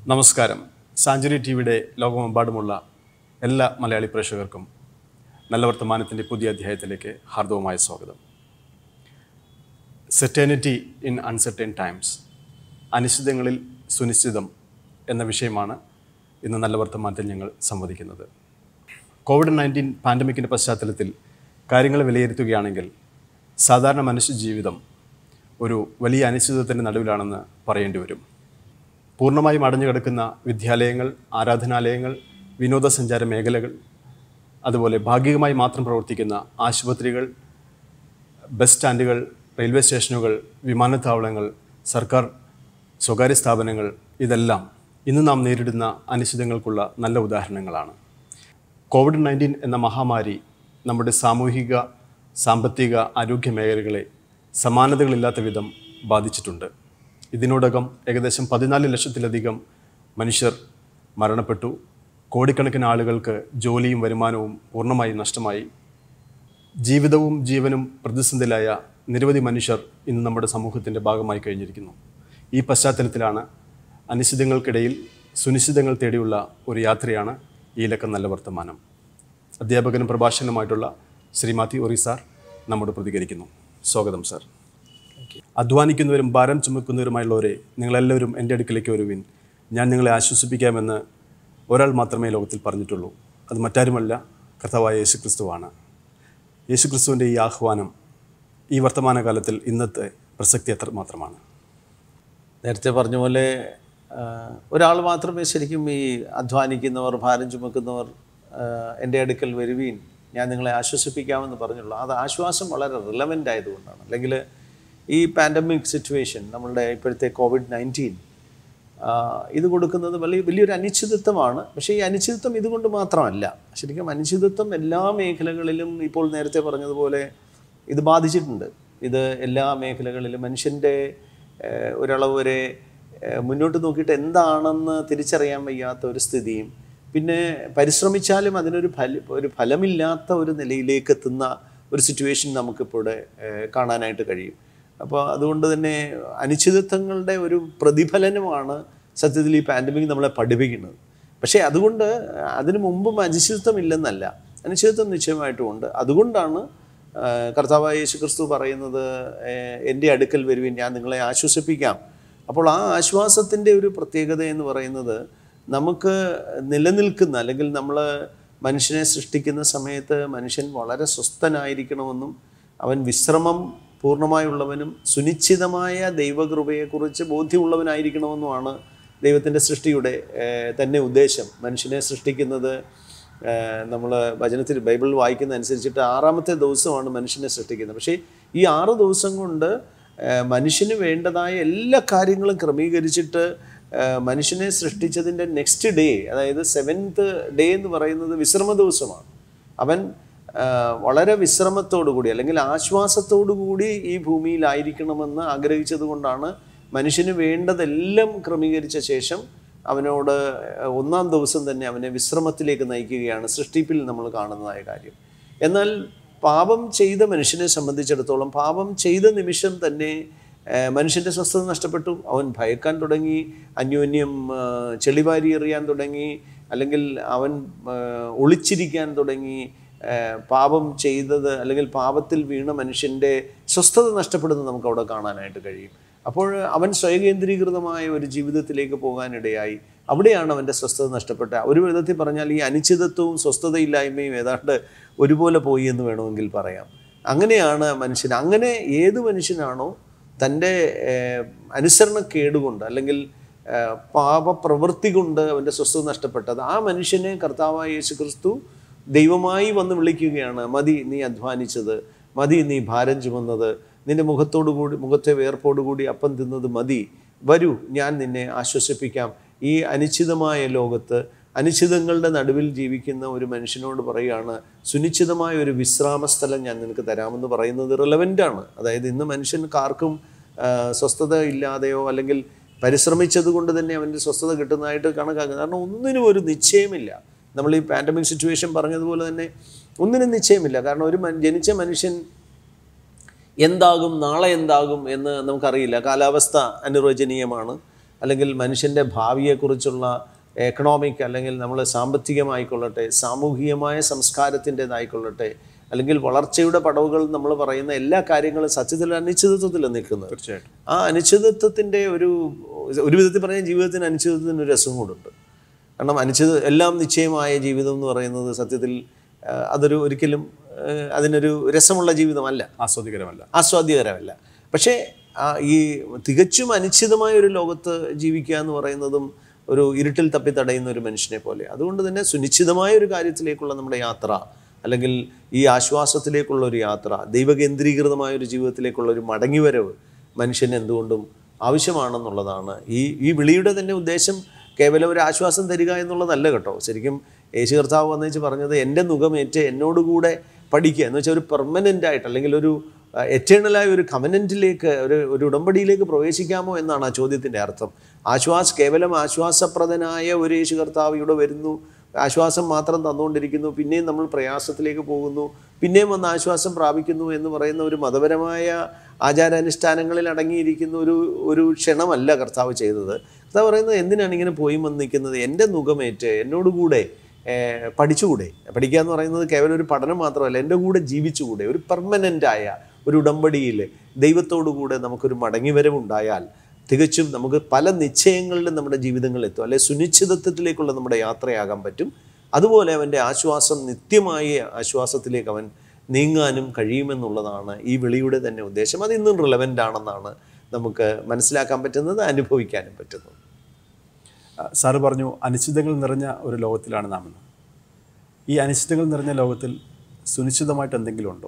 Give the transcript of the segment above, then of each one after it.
നമസ്കാരം sanctuary T വിയുടെ ലോകമെമ്പാടുമുള്ള എല്ലാ മലയാളി പ്രേക്ഷകർക്കും നല്ല വർത്തമാനത്തിൻ്റെ പുതിയ അധ്യായത്തിലേക്ക് ഹാർദവമായ സ്വാഗതം സെറ്റേണിറ്റി ഇൻ അൺസെർട്ടൈൻ ടൈംസ് അനിശ്ചിതങ്ങളിൽ സുനിശ്ചിതം എന്ന വിഷയമാണ് ഇന്ന് നല്ല വർത്തമാനത്തിൽ ഞങ്ങൾ സംവദിക്കുന്നത് കോവിഡ് നയൻറ്റീൻ പാൻഡമിക്കിൻ്റെ പശ്ചാത്തലത്തിൽ കാര്യങ്ങൾ വിലയിരുത്തുകയാണെങ്കിൽ സാധാരണ മനുഷ്യ ജീവിതം ഒരു വലിയ അനിശ്ചിതത്തിൻ്റെ നടുവിലാണെന്ന് പറയേണ്ടി വരും പൂർണ്ണമായും അടഞ്ഞു കിടക്കുന്ന വിദ്യാലയങ്ങൾ ആരാധനാലയങ്ങൾ വിനോദസഞ്ചാര മേഖലകൾ അതുപോലെ ഭാഗികമായി മാത്രം പ്രവർത്തിക്കുന്ന ആശുപത്രികൾ ബസ് സ്റ്റാൻഡുകൾ റെയിൽവേ സ്റ്റേഷനുകൾ വിമാനത്താവളങ്ങൾ സർക്കാർ സ്വകാര്യ സ്ഥാപനങ്ങൾ ഇതെല്ലാം ഇന്ന് നാം നേരിടുന്ന അനിശ്ചിതങ്ങൾക്കുള്ള നല്ല ഉദാഹരണങ്ങളാണ് കോവിഡ് നയൻറ്റീൻ എന്ന മഹാമാരി നമ്മുടെ സാമൂഹിക സാമ്പത്തിക ആരോഗ്യ മേഖലകളെ സമാനതകളില്ലാത്ത വിധം ബാധിച്ചിട്ടുണ്ട് ഇതിനോടകം ഏകദേശം പതിനാല് ലക്ഷത്തിലധികം മനുഷ്യർ മരണപ്പെട്ടു കോടിക്കണക്കിന് ആളുകൾക്ക് ജോലിയും വരുമാനവും പൂർണ്ണമായും നഷ്ടമായി ജീവിതവും ജീവനും പ്രതിസന്ധിയിലായ നിരവധി മനുഷ്യർ ഇന്ന് നമ്മുടെ സമൂഹത്തിൻ്റെ ഭാഗമായി കഴിഞ്ഞിരിക്കുന്നു ഈ പശ്ചാത്തലത്തിലാണ് അനിശ്ചിതങ്ങൾക്കിടയിൽ സുനിശ്ചിതങ്ങൾ തേടിയുള്ള ഒരു യാത്രയാണ് ഈ ലക്കം നല്ല വർത്തമാനം അധ്യാപകനും പ്രഭാഷകനുമായിട്ടുള്ള ശ്രീ മാത്യു ഒറി സാർ നമ്മോട് പ്രതികരിക്കുന്നു സ്വാഗതം സാർ അധ്വാനിക്കുന്നവരും ഭാരം ചുമക്കുന്നവരുമായുള്ളവരെ നിങ്ങളെല്ലാവരും എൻ്റെ അടുക്കിലേക്ക് വരുവിൻ ഞാൻ നിങ്ങളെ ആശ്വസിപ്പിക്കാമെന്ന് ഒരാൾ മാത്രമേ ലോകത്തിൽ പറഞ്ഞിട്ടുള്ളൂ അത് മറ്റാരുമല്ല കർത്താവായ യേശുക്രിസ്തുവാണ് യേശുക്രിസ്തുവിൻ്റെ ഈ ആഹ്വാനം ഈ വർത്തമാനകാലത്തിൽ ഇന്നത്തെ പ്രസക്തി എത്ര മാത്രമാണ് നേരത്തെ പറഞ്ഞ പോലെ ഒരാൾ മാത്രമേ ശരിക്കും ഈ അധ്വാനിക്കുന്നവർ ഭാരം ചുമക്കുന്നവർ ആ, എൻ്റെ അടുക്കൽ വരുവീൻ ഞാൻ നിങ്ങളെ ആശ്വസിപ്പിക്കാമെന്ന് പറഞ്ഞുള്ളൂ അത് ആശ്വാസം വളരെ റിലവൻ്റ് ആയതുകൊണ്ടാണ് അല്ലെങ്കിൽ ഈ പാൻഡമിക് സിറ്റുവേഷൻ നമ്മളുടെ ഇപ്പോഴത്തെ കോവിഡ് നയൻറ്റീൻ ഇത് കൊടുക്കുന്നത് വലിയ വലിയൊരു അനിശ്ചിതത്വമാണ് പക്ഷേ ഈ അനിശ്ചിതത്വം ഇതുകൊണ്ട് മാത്രമല്ല ശരിക്കും അനിശ്ചിതത്വം എല്ലാ മേഖലകളിലും ഇപ്പോൾ നേരത്തെ പറഞ്ഞതുപോലെ ഇത് ബാധിച്ചിട്ടുണ്ട് ഇത് എല്ലാ മേഖലകളിലും മനുഷ്യൻ്റെ ഏഹ്, ഒരളവ് വരെ ഏഹ്, മുന്നോട്ട് നോക്കിയിട്ട് എന്താണെന്ന് തിരിച്ചറിയാൻ വയ്യാത്ത ഒരു സ്ഥിതിയും പിന്നെ പരിശ്രമിച്ചാലും അതിനൊരു ഫല ഒരു ഫലമില്ലാത്ത ഒരു നിലയിലേക്ക് എത്തുന്ന ഒരു സിറ്റുവേഷൻ നമുക്കിപ്പോൾ ഇവിടെ ഏഹ്, കാണാനായിട്ട് കഴിയും അപ്പോൾ അതുകൊണ്ട് തന്നെ അനിശ്ചിതത്വങ്ങളുടെ ഒരു പ്രതിഫലനമാണ് സത്യത്തിൽ ഈ പാൻഡമിക് നമ്മളെ പഠിപ്പിക്കുന്നത് പക്ഷേ അതുകൊണ്ട് അതിനു മുമ്പും അനിശ്ചിതത്വം ഇല്ലെന്നല്ല അനിശ്ചിതത്വം നിശ്ചയമായിട്ടും ഉണ്ട് അതുകൊണ്ടാണ് ആ, കർത്താവായ യേശു ക്രിസ്തു പറയുന്നത് ഏ, എൻ്റെ അടുക്കൽ വരുവിൻ ഞാൻ നിങ്ങളെ ആശ്വസിപ്പിക്കാം അപ്പോൾ ആ ആശ്വാസത്തിൻ്റെ ഒരു പ്രത്യേകത എന്ന് പറയുന്നത് നമുക്ക് നിലനിൽക്കുന്ന അല്ലെങ്കിൽ നമ്മൾ മനുഷ്യനെ സൃഷ്ടിക്കുന്ന സമയത്ത് മനുഷ്യൻ വളരെ സ്വസ്ഥനായിരിക്കണമെന്നും അവൻ വിശ്രമം പൂർണ്ണമായുള്ളവനും സുനിശ്ചിതമായ ദൈവകൃപയെക്കുറിച്ച് ബോധ്യമുള്ളവനായിരിക്കണമെന്നുമാണ് ദൈവത്തിൻ്റെ സൃഷ്ടിയുടെ ഏഹ്, തന്നെ ഉദ്ദേശം മനുഷ്യനെ സൃഷ്ടിക്കുന്നത് നമ്മൾ വചനത്തിൽ ബൈബിൾ വായിക്കുന്ന അനുസരിച്ചിട്ട് ആറാമത്തെ ദിവസമാണ് മനുഷ്യനെ സൃഷ്ടിക്കുന്നത് പക്ഷേ ഈ ആറ് ദിവസം കൊണ്ട് ഏഹ്, മനുഷ്യന് വേണ്ടതായ എല്ലാ കാര്യങ്ങളും ക്രമീകരിച്ചിട്ട് ഏഹ്, മനുഷ്യനെ സൃഷ്ടിച്ചതിൻ്റെ നെക്സ്റ്റ് ഡേ അതായത് സെവൻത്ത് ഡേ എന്ന് പറയുന്നത് വിശ്രമ ദിവസമാണ് അവൻ ആ, വളരെ വിശ്രമത്തോടു കൂടി അല്ലെങ്കിൽ ആശ്വാസത്തോടു കൂടി ഈ ഭൂമിയിലായിരിക്കണമെന്ന് ആഗ്രഹിച്ചത് കൊണ്ടാണ് മനുഷ്യന് വേണ്ടതെല്ലാം ക്രമീകരിച്ച ശേഷം അവനോട് ഒന്നാം ദിവസം തന്നെ അവനെ വിശ്രമത്തിലേക്ക് നയിക്കുകയാണ് സൃഷ്ടിപ്പിൽ നമ്മൾ കാണുന്നതായ കാര്യം എന്നാൽ പാപം ചെയ്ത മനുഷ്യനെ സംബന്ധിച്ചിടത്തോളം പാപം ചെയ്ത നിമിഷം തന്നെ ആ, മനുഷ്യൻ്റെ സ്വസ്ഥത നഷ്ടപ്പെട്ടു അവൻ ഭയക്കാൻ തുടങ്ങി അന്യോന്യം ആ, ചെളിവാരി എറിയാൻ തുടങ്ങി അല്ലെങ്കിൽ അവൻ ആ, ഒളിച്ചിരിക്കാൻ തുടങ്ങി ആ, പാപം ചെയ്തത് അല്ലെങ്കിൽ പാപത്തിൽ വീണ മനുഷ്യൻ്റെ സ്വസ്ഥത നഷ്ടപ്പെടുന്നത് നമുക്ക് അവിടെ കാണാനായിട്ട് കഴിയും അപ്പോൾ അവൻ സ്വയകേന്ദ്രീകൃതമായ ഒരു ജീവിതത്തിലേക്ക് പോകാനിടയായി അവിടെയാണ് അവൻ്റെ സ്വസ്ഥത നഷ്ടപ്പെട്ട ഒരു വിധത്തിൽ പറഞ്ഞാൽ ഈ അനിശ്ചിതത്വവും സ്വസ്ഥതയില്ലായ്മയും ഏതാണ്ട് ഒരുപോലെ പോയി എന്ന് വേണമെങ്കിൽ പറയാം അങ്ങനെയാണ് മനുഷ്യൻ അങ്ങനെ ഏത് മനുഷ്യനാണോ തൻ്റെ ഏഹ്, അനുസരണക്കേടുകൊണ്ട് അല്ലെങ്കിൽ ഏഹ്, പാപപ്രവൃത്തി കൊണ്ട് അവൻ്റെ സ്വസ്ഥത നഷ്ടപ്പെട്ടത് ആ മനുഷ്യനെ കർത്താവായ യേശു ക്രിസ്തു ദൈവമായി വന്ന് വിളിക്കുകയാണ് മതി നീ അധ്വാനിച്ചത് മതി നീ ഭാരം ചുമന്നത് നിന്റെ മുഖത്തോടു കൂടി മുഖത്തെ വേർപ്പോടുകൂടി അപ്പം തിന്നത് മതി വരൂ ഞാൻ നിന്നെ ആശ്വസിപ്പിക്കാം ഈ അനിശ്ചിതമായ ലോകത്ത് അനിശ്ചിതങ്ങളുടെ നടുവിൽ ജീവിക്കുന്ന ഒരു മനുഷ്യനോട് പറയുകയാണ് സുനിശ്ചിതമായ ഒരു വിശ്രാമ സ്ഥലം ഞാൻ നിനക്ക് തരാമെന്ന് പറയുന്നത് റിലവൻ്റ് ആണ് അതായത് ഇന്ന് മനുഷ്യർക്ക് ആർക്കും ആ, സ്വസ്ഥത ഇല്ലാതെയോ അല്ലെങ്കിൽ പരിശ്രമിച്ചത് കൊണ്ട് തന്നെ അവൻ്റെ സ്വസ്ഥത കിട്ടുന്നതായിട്ട് കണക്കാക്കുന്നത് കാരണം ഒന്നിനും ഒരു നിശ്ചയമില്ല നമ്മൾ ഈ പാൻഡമിക് സിറ്റുവേഷൻ പറഞ്ഞതുപോലെ തന്നെ ഒന്നിനും നിശ്ചയമില്ല കാരണം ഒരു മൻ- ജനിച്ച മനുഷ്യൻ എന്താകും നാളെ എന്താകും എന്ന് നമുക്കറിയില്ല കാലാവസ്ഥ അനിർവചനീയമാണ് അല്ലെങ്കിൽ മനുഷ്യൻ്റെ ഭാവിയെക്കുറിച്ചുള്ള എക്കണോമിക് അല്ലെങ്കിൽ നമ്മൾ സാമ്പത്തികമായിക്കൊള്ളട്ടെ സാമൂഹികമായ സംസ്കാരത്തിൻ്റെതായിക്കൊള്ളട്ടെ അല്ലെങ്കിൽ വളർച്ചയുടെ പടവുകൾ നമ്മൾ പറയുന്ന എല്ലാ കാര്യങ്ങളും സത്യത്തിൽ അനിശ്ചിതത്വത്തിൽ നിൽക്കുന്നത് തീർച്ചയായിട്ടും ആ അനിശ്ചിതത്വത്തിൻ്റെ ഒരു ഒരു വിധത്തിൽ പറഞ്ഞാൽ ജീവിതത്തിന് അനിശ്ചിതത്വത്തിന് ഒരു രസം കൂടുണ്ട് കാരണം അനിശ്ചിത എല്ലാം നിശ്ചയമായ ജീവിതം എന്ന് പറയുന്നത് സത്യത്തിൽ ആ, അതൊരു ഒരിക്കലും ആ, അതിനൊരു രസമുള്ള ജീവിതമല്ല ആസ്വാദികരമല്ല ആസ്വാദ്യകരമല്ല പക്ഷേ ആ, ഈ തികച്ചും അനിശ്ചിതമായ ഒരു ലോകത്ത് ജീവിക്കുക എന്ന് പറയുന്നതും ഒരു ഇരുട്ടിൽ തപ്പി തടയുന്ന ഒരു മനുഷ്യനെ പോലെ അതുകൊണ്ട് തന്നെ സുനിശ്ചിതമായ ഒരു കാര്യത്തിലേക്കുള്ള നമ്മുടെ യാത്ര അല്ലെങ്കിൽ ഈ ആശ്വാസത്തിലേക്കുള്ള ഒരു യാത്ര ദൈവകേന്ദ്രീകൃതമായ ഒരു ജീവിതത്തിലേക്കുള്ള ഒരു മടങ്ങിവരവ് മനുഷ്യന് എന്തുകൊണ്ടും ആവശ്യമാണെന്നുള്ളതാണ് ഈ ഈ വിളിയുടെ തന്നെ ഉദ്ദേശം കേവലം ഒരു ആശ്വാസം തരിക എന്നുള്ളതല്ല കേട്ടോ ശരിക്കും യേശു കർത്താവ് വന്നേച്ച് പറഞ്ഞത് എൻ്റെ മുഖമേറ്റ് എന്നോടുകൂടെ പഠിക്കുക എന്ന് വെച്ചാൽ ഒരു പെർമനൻ്റ് ആയിട്ട് അല്ലെങ്കിൽ ഒരു എറ്റേണലായ ഒരു കമനൻറ്റിലേക്ക് ഒരു ഒരു ഉടമ്പടിയിലേക്ക് പ്രവേശിക്കാമോ എന്നാണ് ആ ചോദ്യത്തിൻ്റെ അർത്ഥം ആശ്വാസ കേവലം ആശ്വാസപ്രദനായ ഒരു യേശു കർത്താവ് ഇവിടെ വരുന്നു ആശ്വാസം മാത്രം തന്നുകൊണ്ടിരിക്കുന്നു പിന്നെയും നമ്മൾ പ്രയാസത്തിലേക്ക് പോകുന്നു പിന്നെയും വന്ന് ആശ്വാസം പ്രാപിക്കുന്നു എന്ന് പറയുന്ന ഒരു മതപരമായ ആചാരാനുഷ്ഠാനങ്ങളിൽ അടങ്ങിയിരിക്കുന്ന ഒരു ഒരു ക്ഷണമല്ല കർത്താവ് ചെയ്തത് കർത്താവ് പറയുന്നത് എന്തിനാണ് ഇങ്ങനെ പോയി വന്ന് നിൽക്കുന്നത് എൻ്റെ മുഖമേറ്റ് എന്നോടുകൂടെ ഏർ, പഠിച്ചുകൂടെ പഠിക്കുക എന്ന് പറയുന്നത് കേവലം ഒരു പഠനം മാത്രമല്ല എൻ്റെ കൂടെ ജീവിച്ചുകൂടെ ഒരു പെർമനൻ്റായ ഒരു ഉടമ്പടിയിൽ ദൈവത്തോടുകൂടെ നമുക്കൊരു മടങ്ങിവരവുണ്ടായാൽ തികച്ചും നമുക്ക് പല നിശ്ചയങ്ങളിലും നമ്മുടെ ജീവിതങ്ങളിൽ എത്തും അല്ലെ സുനിശ്ചിതത്വത്തിലേക്കുള്ള നമ്മുടെ യാത്രയാകാൻ പറ്റും അതുപോലെ അവൻ്റെ ആശ്വാസം നിത്യമായ ആശ്വാസത്തിലേക്ക് അവൻ നീങ്ങാനും കഴിയുമെന്നുള്ളതാണ് ഈ വിളിയുടെ തന്നെ ഉദ്ദേശം അത് ഇന്നും റിലവൻ്റ് ആണെന്നാണ് നമുക്ക് മനസ്സിലാക്കാൻ പറ്റുന്നത് അനുഭവിക്കാനും പറ്റുന്നത് ആ, സാറ് പറഞ്ഞു അനിശ്ചിതങ്ങൾ നിറഞ്ഞ ഒരു ലോകത്തിലാണ് നാം ഇന്ന് ഈ അനിശ്ചിതങ്ങൾ നിറഞ്ഞ ലോകത്തിൽ സുനിശ്ചിതമായിട്ട് എന്തെങ്കിലും ഉണ്ടോ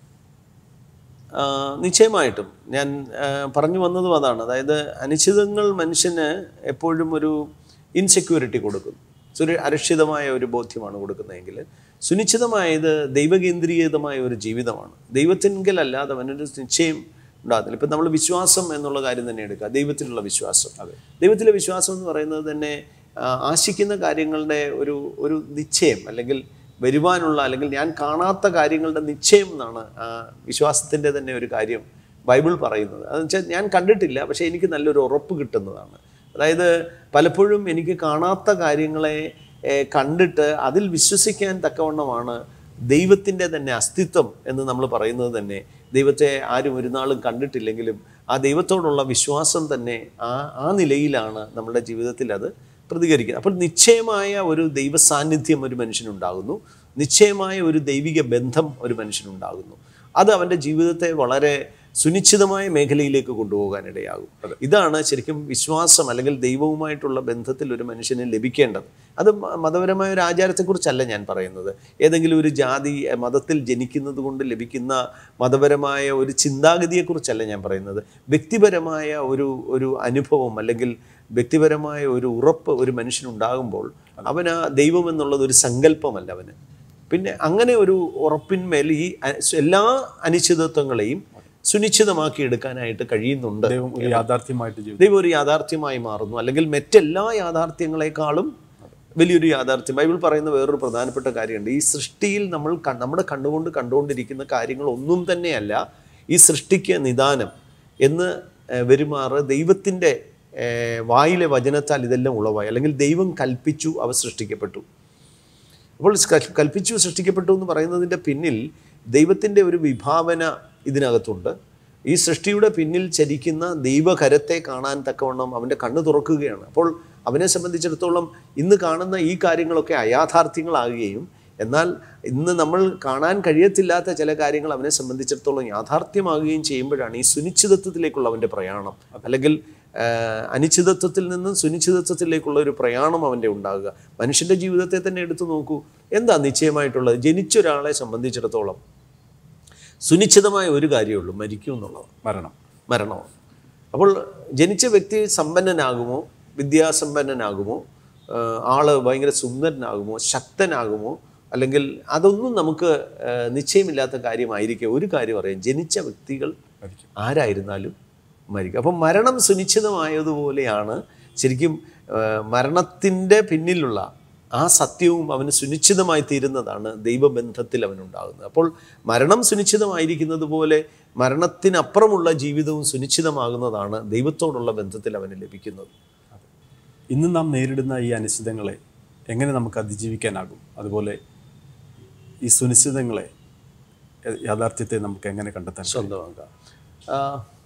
ആ, നിശ്ചയമായിട്ടും ഞാൻ ആ, പറഞ്ഞു വന്നതും അതാണ് അതായത് അനിശ്ചിതങ്ങൾ മനുഷ്യന് എപ്പോഴും ഒരു ഇൻസെക്യൂരിറ്റി കൊടുക്കുന്നു So, ഒരു അരക്ഷിതമായ ഒരു ബോധ്യമാണ് കൊടുക്കുന്നതെങ്കിൽ സുനിശ്ചിതമായത് ദൈവകേന്ദ്രീയതമായ ഒരു ജീവിതമാണ് ദൈവത്തിങ്കൽ അല്ലാതെ അവനൊരു നിശ്ചയം ഉണ്ടാകുന്നില്ല ഇപ്പം നമ്മൾ വിശ്വാസം എന്നുള്ള കാര്യം തന്നെ എടുക്കുക ദൈവത്തിലുള്ള വിശ്വാസം അതെ. ദൈവത്തിലെ വിശ്വാസം എന്ന് പറയുന്നത് തന്നെ ആ, ആശിക്കുന്ന കാര്യങ്ങളുടെ ഒരു ഒരു നിശ്ചയം അല്ലെങ്കിൽ വരുവാനുള്ള അല്ലെങ്കിൽ ഞാൻ കാണാത്ത കാര്യങ്ങളുടെ നിശ്ചയം എന്നാണ് ആ, വിശ്വാസത്തിൻ്റെ തന്നെ ഒരു കാര്യം ബൈബിൾ പറയുന്നത് അതെന്ന് വെച്ചാൽ ഞാൻ കണ്ടിട്ടില്ല പക്ഷേ എനിക്ക് നല്ലൊരു ഉറപ്പ് കിട്ടുന്നതാണ് അതായത് പലപ്പോഴും എനിക്ക് കാണാത്ത കാര്യങ്ങളെ ഏർ, കണ്ടിട്ട് അതിൽ വിശ്വസിക്കാൻ തക്കവണ്ണമാണ് ദൈവത്തിൻ്റെ തന്നെ അസ്തിത്വം എന്ന് നമ്മൾ പറയുന്നത് തന്നെ ദൈവത്തെ ആരും ഒരു നാളും കണ്ടിട്ടില്ലെങ്കിലും ആ ദൈവത്തോടുള്ള വിശ്വാസം തന്നെ ആ ആ നിലയിലാണ് നമ്മുടെ ജീവിതത്തിൽ അത് പ്രതികരിക്കുന്നത് അപ്പോൾ നിശ്ചയമായ ഒരു ദൈവ സാന്നിധ്യം ഒരു മനുഷ്യനുണ്ടാകുന്നു നിശ്ചയമായ ഒരു ദൈവിക ബന്ധം ഒരു മനുഷ്യനുണ്ടാകുന്നു അത് അവൻ്റെ ജീവിതത്തെ വളരെ സുനിശ്ചിതമായ മേഖലയിലേക്ക് കൊണ്ടുപോകാനിടയാകും ഇതാണ് ശരിക്കും വിശ്വാസം അല്ലെങ്കിൽ ദൈവവുമായിട്ടുള്ള ബന്ധത്തിൽ ഒരു മനുഷ്യന് ലഭിക്കേണ്ടത് അത് മ- മതപരമായ ഒരു ആചാരത്തെക്കുറിച്ചല്ല ഞാൻ പറയുന്നത് ഏതെങ്കിലും ഒരു ജാതി എ, മതത്തിൽ ജനിക്കുന്നത് കൊണ്ട് ലഭിക്കുന്ന മതപരമായ ഒരു ചിന്താഗതിയെക്കുറിച്ചല്ല ഞാൻ പറയുന്നത് വ്യക്തിപരമായ ഒരു ഒരു അനുഭവം അല്ലെങ്കിൽ വ്യക്തിപരമായ ഒരു ഉറപ്പ് ഒരു മനുഷ്യനുണ്ടാകുമ്പോൾ അവന് ആ ദൈവം എന്നുള്ളത് ഒരു സങ്കല്പമല്ല അവന് പിന്നെ അങ്ങനെ ഒരു ഉറപ്പിന്മേൽ ഈ അ- എല്ലാ അനിശ്ചിതത്വങ്ങളെയും സുനിശ്ചിതമാക്കി എടുക്കാനായിട്ട് കഴിയുന്നുണ്ട് ദൈവം ഒരു യാഥാർത്ഥ്യമായിട്ട് ജീവിതം ദൈവം ഒരു യാഥാർത്ഥ്യമായി മാറുന്നു അല്ലെങ്കിൽ മറ്റെല്ലാ യാഥാർത്ഥ്യങ്ങളെക്കാളും വലിയൊരു യാഥാർത്ഥ്യം ബൈബിൾ പറയുന്ന വേറൊരു പ്രധാനപ്പെട്ട കാര്യമുണ്ട് ഈ സൃഷ്ടിയിൽ നമ്മൾ ക- നമ്മുടെ കണ്ടുകൊണ്ട് കണ്ടുകൊണ്ടിരിക്കുന്ന കാര്യങ്ങൾ ഒന്നും തന്നെയല്ല ഈ സൃഷ്ടിക്ക് നിദാനം എന്ന് ഏഹ്, വരുമാറ് ദൈവത്തിൻ്റെ ഏഹ്, വായിലെ വചനത്താൽ ഇതെല്ലാം ഉളവായി അല്ലെങ്കിൽ ദൈവം കൽപ്പിച്ചു അവ സൃഷ്ടിക്കപ്പെട്ടു അപ്പോൾ ക- കൽപ്പിച്ചു സൃഷ്ടിക്കപ്പെട്ടു എന്ന് പറയുന്നതിൻ്റെ പിന്നിൽ ദൈവത്തിൻ്റെ ഒരു വിഭാവന ഇതിനകത്തുണ്ട് ഈ സൃഷ്ടിയുടെ പിന്നിൽ ചരിക്കുന്ന ദൈവകരത്തെ കാണാൻ തക്കവണ്ണം അവൻ്റെ കണ്ണ് തുറക്കുകയാണ് അപ്പോൾ അവനെ സംബന്ധിച്ചിടത്തോളം ഇന്ന് കാണുന്ന ഈ കാര്യങ്ങളൊക്കെ അയാഥാർത്ഥ്യങ്ങളാകുകയും എന്നാൽ ഇന്ന് നമ്മൾ കാണാൻ കഴിയത്തില്ലാത്ത ചില കാര്യങ്ങൾ അവനെ സംബന്ധിച്ചിടത്തോളം യാഥാർത്ഥ്യമാകുകയും ചെയ്യുമ്പോഴാണ് ഈ സുനിശ്ചിതത്വത്തിലേക്കുള്ള അവൻ്റെ പ്രയാണം അല്ലെങ്കിൽ ആഹ്, അനിശ്ചിതത്വത്തിൽ നിന്ന് സുനിശ്ചിതത്വത്തിലേക്കുള്ള ഒരു പ്രയാണം അവൻ്റെ ഉണ്ടാകുക മനുഷ്യൻ്റെ ജീവിതത്തെ തന്നെ എടുത്തു നോക്കൂ എന്താ നിശ്ചയമായിട്ടുള്ളത് ജനിച്ച ഒരാളെ സംബന്ധിച്ചിടത്തോളം സുനിശ്ചിതമായ ഒരു കാര്യമുള്ളൂ മരിക്കും എന്നുള്ളത് മരണം മരണമാണ് അപ്പോൾ ജനിച്ച വ്യക്തി സമ്പന്നനാകുമോ വിദ്യാസമ്പന്നനാകുമോ ആഹ് ആള് ഭയങ്കര സുന്ദരനാകുമോ ശക്തനാകുമോ അല്ലെങ്കിൽ അതൊന്നും നമുക്ക് ആഹ് നിശ്ചയമില്ലാത്ത കാര്യമായിരിക്കും ഒരു കാര്യം അറിയാം ജനിച്ച വ്യക്തികൾ മരിക്കും ആരായിരുന്നാലും മരിക്കും അപ്പം മരണം സുനിശ്ചിതമായതുപോലെയാണ് ശരിക്കും മരണത്തിൻ്റെ പിന്നിലുള്ള ആ സത്യവും അവന് സുനിശ്ചിതമായി തീരുന്നതാണ് ദൈവബന്ധത്തിൽ അവനുണ്ടാകുന്നത് അപ്പോൾ മരണം സുനിശ്ചിതമായിരിക്കുന്നത് പോലെ മരണത്തിനപ്പുറമുള്ള ജീവിതവും സുനിശ്ചിതമാകുന്നതാണ് ദൈവത്തോടുള്ള ബന്ധത്തിൽ അവന് ലഭിക്കുന്നത് ഇന്ന് നാം നേരിടുന്ന ഈ അനിശ്ചിതങ്ങളെ എങ്ങനെ നമുക്ക് അതിജീവിക്കാനാകും അതുപോലെ ഈ സുനിശ്ചിതങ്ങളെ യ- യാഥാർത്ഥ്യത്തെ നമുക്ക് എങ്ങനെ കണ്ടെത്താൻ കഴിയും? സ്വന്തമാക്കാം ആ,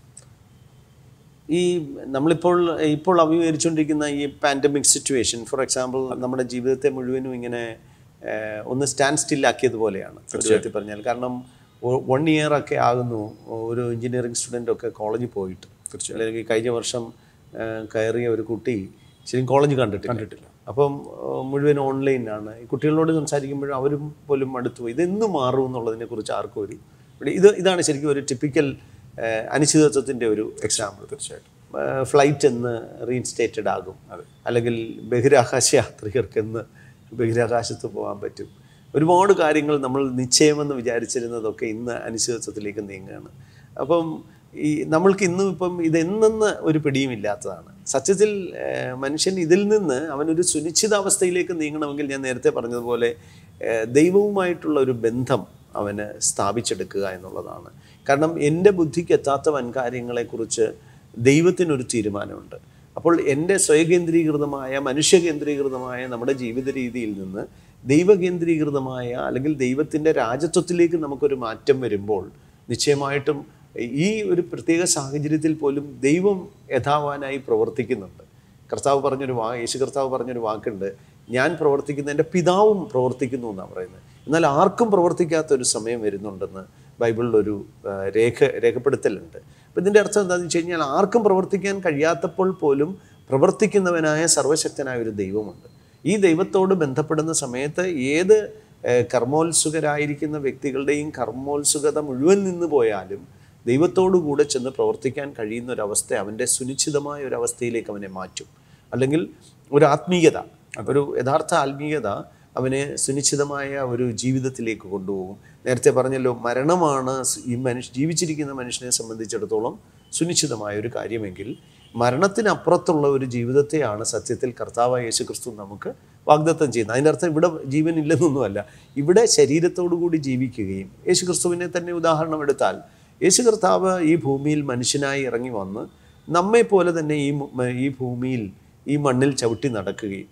ഈ നമ്മളിപ്പോൾ ഇപ്പോൾ അഭിമുഖീകരിച്ചുകൊണ്ടിരിക്കുന്ന ഈ പാൻഡമിക് സിറ്റുവേഷൻ ഫോർ എക്സാമ്പിൾ നമ്മുടെ ജീവിതത്തെ മുഴുവനും ഇങ്ങനെ ആ, ഒന്ന് സ്റ്റാൻഡ് സ്റ്റില്ലാക്കിയതുപോലെയാണ് ഒരു വിധത്തിൽ പറഞ്ഞാൽ കാരണം വൺ ഇയർ ഒക്കെ ആകുന്നു ഒരു എഞ്ചിനീയറിംഗ് സ്റ്റുഡൻ്റ് ഒക്കെ കോളേജിൽ പോയിട്ട് അല്ലെങ്കിൽ കഴിഞ്ഞ വർഷം ആ, കയറിയ ഒരു കുട്ടി ശരിക്കും കോളേജ് കണ്ടിട്ടില്ല കണ്ടിട്ടില്ല അപ്പം ആ, മുഴുവൻ ഓൺലൈനാണ് ഈ കുട്ടികളോട് സംസാരിക്കുമ്പോഴും അവരും പോലും അടുത്തു പോയി ഇതെന്ന് മാറും എന്നുള്ളതിനെ കുറിച്ച് ആർക്കും ഒരു ഇവിടെ ഇത് ഇതാണ് ശരിക്കും ഒരു ടിപ്പിക്കൽ അനിശ്ചിതത്വത്തിൻ്റെ ഒരു എക്സാമ്പിൾ തീർച്ചയായിട്ടും ഫ്ലൈറ്റ് എന്ന് റീഇൻസ്റ്റേറ്റഡ് ആകും അല്ലെങ്കിൽ ബഹിരാകാശ യാത്രികർക്ക് എന്ന് ബഹിരാകാശത്ത് പോകാൻ പറ്റും ഒരുപാട് കാര്യങ്ങൾ നമ്മൾ നിശ്ചയമെന്ന് വിചാരിച്ചിരുന്നതൊക്കെ ഇന്ന് അനിശ്ചിതത്വത്തിലേക്ക് നീങ്ങുകയാണ് അപ്പം ഈ നമ്മൾക്ക് ഇന്നും ഇപ്പം ഇതെന്നെന്ന് ഒരു പിടിയും ഇല്ലാത്തതാണ് സത്യത്തിൽ ഏഹ്, മനുഷ്യൻ ഇതിൽ നിന്ന് അവനൊരു സുനിശ്ചിതാവസ്ഥയിലേക്ക് നീങ്ങണമെങ്കിൽ ഞാൻ നേരത്തെ പറഞ്ഞതുപോലെ ഏഹ്, ദൈവവുമായിട്ടുള്ള ഒരു ബന്ധം അവന് സ്ഥാപിച്ചെടുക്കുക എന്നുള്ളതാണ് കാരണം എൻ്റെ ബുദ്ധിക്ക് എത്താത്ത വൻകാര്യങ്ങളെക്കുറിച്ച് ദൈവത്തിനൊരു തീരുമാനമുണ്ട് അപ്പോൾ എൻ്റെ സ്വയകേന്ദ്രീകൃതമായ മനുഷ്യകേന്ദ്രീകൃതമായ നമ്മുടെ ജീവിത രീതിയിൽ നിന്ന് ദൈവകേന്ദ്രീകൃതമായ അല്ലെങ്കിൽ ദൈവത്തിൻ്റെ രാജ്യത്വത്തിലേക്ക് നമുക്കൊരു മാറ്റം വരുമ്പോൾ നിശ്ചയമായിട്ടും ഈ ഒരു പ്രത്യേക സാഹചര്യത്തിൽ പോലും ദൈവം യഥാവാനായി പ്രവർത്തിക്കുന്നുണ്ട് കർത്താവ് പറഞ്ഞൊരു വാ യേശു കർത്താവ് പറഞ്ഞൊരു വാക്കുണ്ട് ഞാൻ പ്രവർത്തിക്കുന്ന എൻ്റെ പിതാവും പ്രവർത്തിക്കുന്നു എന്നാണ് പറയുന്നത് എന്നാൽ ആർക്കും പ്രവർത്തിക്കാത്ത ഒരു സമയം വരുന്നുണ്ടെന്ന് ബൈബിളിലൊരു ആ, രേഖ രേഖപ്പെടുത്തലുണ്ട് അപ്പം ഇതിൻ്റെ അർത്ഥം എന്താണെന്ന് വെച്ച് കഴിഞ്ഞാൽ ആർക്കും പ്രവർത്തിക്കാൻ കഴിയാത്തപ്പോൾ പോലും പ്രവർത്തിക്കുന്നവനായ സർവശക്തനായ ഒരു ദൈവമുണ്ട് ഈ ദൈവത്തോട് ബന്ധപ്പെടുന്ന സമയത്ത് ഏത് ഏഹ്, കർമ്മോത്സുകരായിരിക്കുന്ന വ്യക്തികളുടെയും കർമ്മോത്സുകത മുഴുവൻ നിന്ന് പോയാലും ദൈവത്തോടു കൂടെ ചെന്ന് പ്രവർത്തിക്കാൻ കഴിയുന്ന ഒരവസ്ഥ അവൻ്റെ സുനിശ്ചിതമായ ഒരു അവസ്ഥയിലേക്ക് അവനെ മാറ്റും അല്ലെങ്കിൽ ഒരു ആത്മീയത ഒരു യഥാർത്ഥ ആത്മീയത അവനെ സുനിശ്ചിതമായ ഒരു ജീവിതത്തിലേക്ക് കൊണ്ടുപോകും നേരത്തെ പറഞ്ഞല്ലോ മരണമാണ് സ് ഈ മനുഷ്യ ജീവിച്ചിരിക്കുന്ന മനുഷ്യനെ സംബന്ധിച്ചിടത്തോളം സുനിശ്ചിതമായ ഒരു കാര്യമെങ്കിൽ മരണത്തിനപ്പുറത്തുള്ള ഒരു ജീവിതത്തെയാണ് സത്യത്തിൽ കർത്താവായ യേശു ക്രിസ്തു നമുക്ക് വാഗ്ദത്തം ചെയ്യുന്നത് അതിൻ്റെ അർത്ഥം ഇവിടെ ജീവൻ ഇല്ലെന്നൊന്നുമല്ല ഇവിടെ ശരീരത്തോടു കൂടി ജീവിക്കുകയും യേശു ക്രിസ്തുവിനെ തന്നെ ഉദാഹരണം എടുത്താൽ യേശു കർത്താവ് ഈ ഭൂമിയിൽ മനുഷ്യനായി ഇറങ്ങി വന്ന് നമ്മെ പോലെ തന്നെ ഈ മു- ഈ ഭൂമിയിൽ ഈ മണ്ണിൽ ചവിട്ടി നടക്കുകയും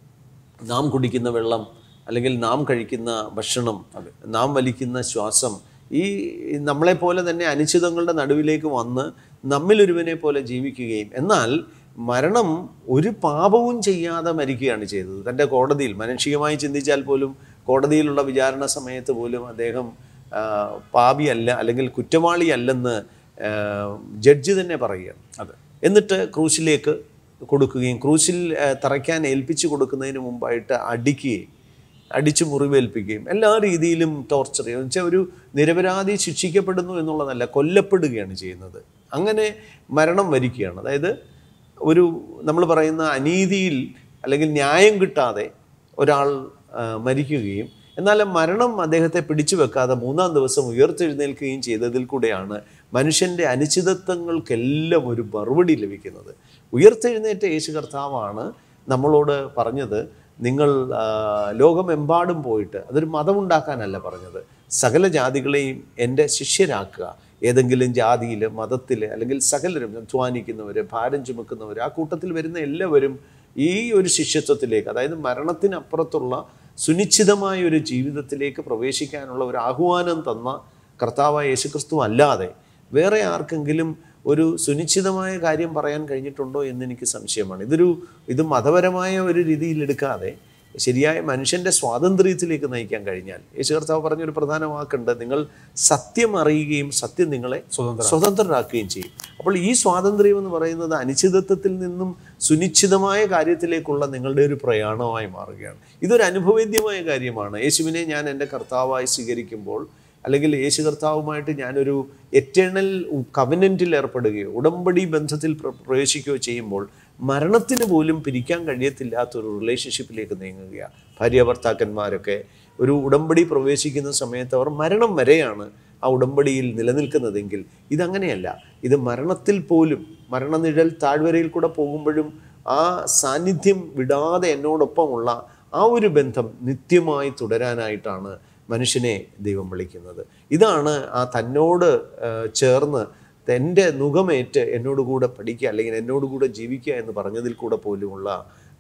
നാം കുടിക്കുന്ന വെള്ളം അല്ലെങ്കിൽ നാം കഴിക്കുന്ന ഭക്ഷണം നാം വലിക്കുന്ന ശ്വാസം ഈ നമ്മളെപ്പോലെ തന്നെ അനിശ്ചിതങ്ങളുടെ നടുവിലേക്ക് വന്ന് നമ്മിലൊരുവനെ പോലെ ജീവിക്കുകയും എന്നാൽ മരണം ഒരു പാപവും ചെയ്യാതെ മരിക്കുകയാണ് ചെയ്തത് തൻ്റെ കോടതിയിൽ മാനുഷികമായി ചിന്തിച്ചാൽ പോലും കോടതിയിലുള്ള വിചാരണ സമയത്ത് പോലും അദ്ദേഹം ആ, പാപിയല്ല അല്ലെങ്കിൽ കുറ്റവാളിയല്ലെന്ന് ആ, ജഡ്ജി തന്നെ പറയുകയാണ് അതെ എന്നിട്ട് ക്രൂശിലേക്ക് കൊടുക്കുകയും ക്രൂശിൽ ആ, തറയ്ക്കാൻ ഏൽപ്പിച്ചു കൊടുക്കുന്നതിന് മുമ്പായിട്ട് അടിക്കുകയും അടിച്ചു മുറിവേൽപ്പിക്കുകയും എല്ലാ രീതിയിലും ടോർച്ചർ ചെയ്യുക എന്ന് വെച്ചാൽ ഒരു നിരപരാധി ശിക്ഷിക്കപ്പെടുന്നു എന്നുള്ളതല്ല കൊല്ലപ്പെടുകയാണ് ചെയ്യുന്നത് അങ്ങനെ മരണം വരിക്കുകയാണ് അതായത് ഒരു നമ്മൾ പറയുന്ന അനീതിയിൽ അല്ലെങ്കിൽ ന്യായം കിട്ടാതെ ഒരാൾ ആ, മരിക്കുകയും എന്നാൽ ആ മരണം അദ്ദേഹത്തെ പിടിച്ചു വെക്കാതെ മൂന്നാം ദിവസം ഉയർത്തെഴുന്നേൽക്കുകയും ചെയ്തതിൽ കൂടെയാണ് മനുഷ്യൻ്റെ അനിശ്ചിതത്വങ്ങൾക്കെല്ലാം ഒരു മറുപടി ലഭിക്കുന്നത് ഉയർത്തെഴുന്നേറ്റ യേശു കർത്താവാണ് നമ്മളോട് പറഞ്ഞത് നിങ്ങൾ ആ, ലോകമെമ്പാടും പോയിട്ട് അതൊരു മതമുണ്ടാക്കാനല്ല പറഞ്ഞത് സകല ജാതികളെയും എൻ്റെ ശിഷ്യരാക്കുക ഏതെങ്കിലും ജാതിയിൽ മതത്തിൽ അല്ലെങ്കിൽ സകലരും അധ്വാനിക്കുന്നവർ ഭാരം ചുമക്കുന്നവർ ആ കൂട്ടത്തിൽ വരുന്ന എല്ലാവരും ഈ ഒരു ശിഷ്യത്വത്തിലേക്ക് അതായത് മരണത്തിനപ്പുറത്തുള്ള സുനിശ്ചിതമായ ഒരു ജീവിതത്തിലേക്ക് പ്രവേശിക്കാനുള്ള ഒരു ആഹ്വാനം തന്ന കർത്താവായ യേശുക്രിസ്തു അല്ലാതെ വേറെ ആർക്കെങ്കിലും ഒരു സുനിശ്ചിതമായ കാര്യം പറയാൻ കഴിഞ്ഞിട്ടുണ്ടോ എന്ന് എനിക്ക് സംശയമാണ് ഇതൊരു ഇത് മതപരമായ ഒരു രീതിയിൽ എടുക്കാതെ ശരിയായ മനുഷ്യൻ്റെ സ്വാതന്ത്ര്യത്തിലേക്ക് നയിക്കാൻ കഴിഞ്ഞാൽ യേശു കർത്താവ് പറഞ്ഞൊരു പ്രധാന വാക്കുണ്ട് നിങ്ങൾ സത്യം അറിയുകയും സത്യം നിങ്ങളെ സ്വതന്ത്രരാക്കുകയും ചെയ്യും അപ്പോൾ ഈ സ്വാതന്ത്ര്യം എന്ന് പറയുന്നത് അനിശ്ചിതത്വത്തിൽ നിന്നും സുനിശ്ചിതമായ കാര്യത്തിലേക്കുള്ള നിങ്ങളുടെ ഒരു പ്രയാണമായി മാറുകയാണ് ഇതൊരു അനുഭവേദ്യമായ കാര്യമാണ് യേശുവിനെ ഞാൻ എൻ്റെ കർത്താവായി സ്വീകരിക്കുമ്പോൾ അല്ലെങ്കിൽ യേശു കർത്താവുമായിട്ട് ഞാനൊരു എറ്റേണൽ കവനൻറ്റിൽ ഏർപ്പെടുകയോ ഉടമ്പടി ബന്ധത്തിൽ പ്ര- പ്രവേശിക്കുകയോ ചെയ്യുമ്പോൾ മരണത്തിന് പോലും പിരിക്കാൻ കഴിയത്തില്ലാത്തൊരു റിലേഷൻഷിപ്പിലേക്ക് നീങ്ങുകയാണ് ഭാര്യ ഭർത്താക്കന്മാരൊക്കെ ഒരു ഉടമ്പടി പ്രവേശിക്കുന്ന സമയത്ത് അവർ മരണം വരെയാണ് ആ ഉടമ്പടിയിൽ നിലനിൽക്കുന്നതെങ്കിൽ ഇതങ്ങനെയല്ല ഇത് മരണത്തിൽ പോലും മരണനിഴൽ താഴ്വരയിൽ കൂടെ പോകുമ്പോഴും ആ സാന്നിധ്യം വിടാതെ എന്നോടൊപ്പമുള്ള ആ ഒരു ബന്ധം നിത്യമായി തുടരാനായിട്ടാണ് മനുഷ്യനെ ദൈവം വിളിക്കുന്നത് ഇതാണ് ആ തന്നോട് ആ, ചേർന്ന് എൻ്റെ നുഖമേറ്റ് എന്നോട് കൂടെ പഠിക്കുക അല്ലെങ്കിൽ എന്നോട് കൂടെ ജീവിക്കുക എന്ന് പറഞ്ഞതിൽ കൂടെ പോലുമുള്ള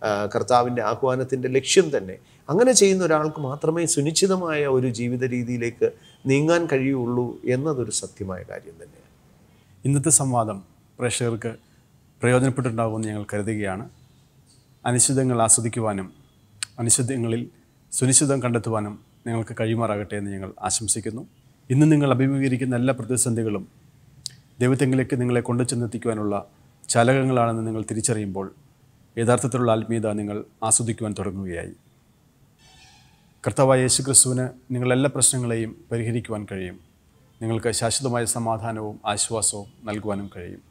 കർത്താവിൻ്റെ ആഹ്വാനത്തിൻ്റെ ലക്ഷ്യം തന്നെ അങ്ങനെ ചെയ്യുന്ന ഒരാൾക്ക് മാത്രമേ സുനിശ്ചിതമായ ഒരു ജീവിത രീതിയിലേക്ക് നീങ്ങാൻ കഴിയുള്ളൂ എന്നതൊരു സത്യമായ കാര്യം തന്നെയാണ് ഇന്നത്തെ സംവാദം പ്രേക്ഷകർക്ക് പ്രയോജനപ്പെട്ടിട്ടുണ്ടാകുമെന്ന് ഞങ്ങൾ കരുതുകയാണ് അനിശ്ചിതങ്ങൾ ആസ്വദിക്കുവാനും അനിശ്ചിതങ്ങളിൽ സുനിശ്ചിതം കണ്ടെത്തുവാനും നിങ്ങൾക്ക് കഴിയുമാറാകട്ടെ എന്ന് ഞങ്ങൾ ആശംസിക്കുന്നു ഇന്ന് നിങ്ങൾ അഭിമുഖീകരിക്കുന്ന എല്ലാ പ്രതിസന്ധികളും ദൈവത്തെങ്കിലേക്ക് നിങ്ങളെ കൊണ്ടു ചെന്നെത്തിക്കുവാനുള്ള ചാലകങ്ങളാണെന്ന് നിങ്ങൾ തിരിച്ചറിയുമ്പോൾ യഥാർത്ഥത്തിലുള്ള ആത്മീയത നിങ്ങൾ ആസ്വദിക്കുവാൻ തുടങ്ങുകയായി കർത്താവായ യേശു ക്രിസ്തുവിന് നിങ്ങളെല്ലാ പ്രശ്നങ്ങളെയും പരിഹരിക്കുവാൻ കഴിയും നിങ്ങൾക്ക് ശാശ്വതമായ സമാധാനവും ആശ്വാസവും നൽകുവാനും കഴിയും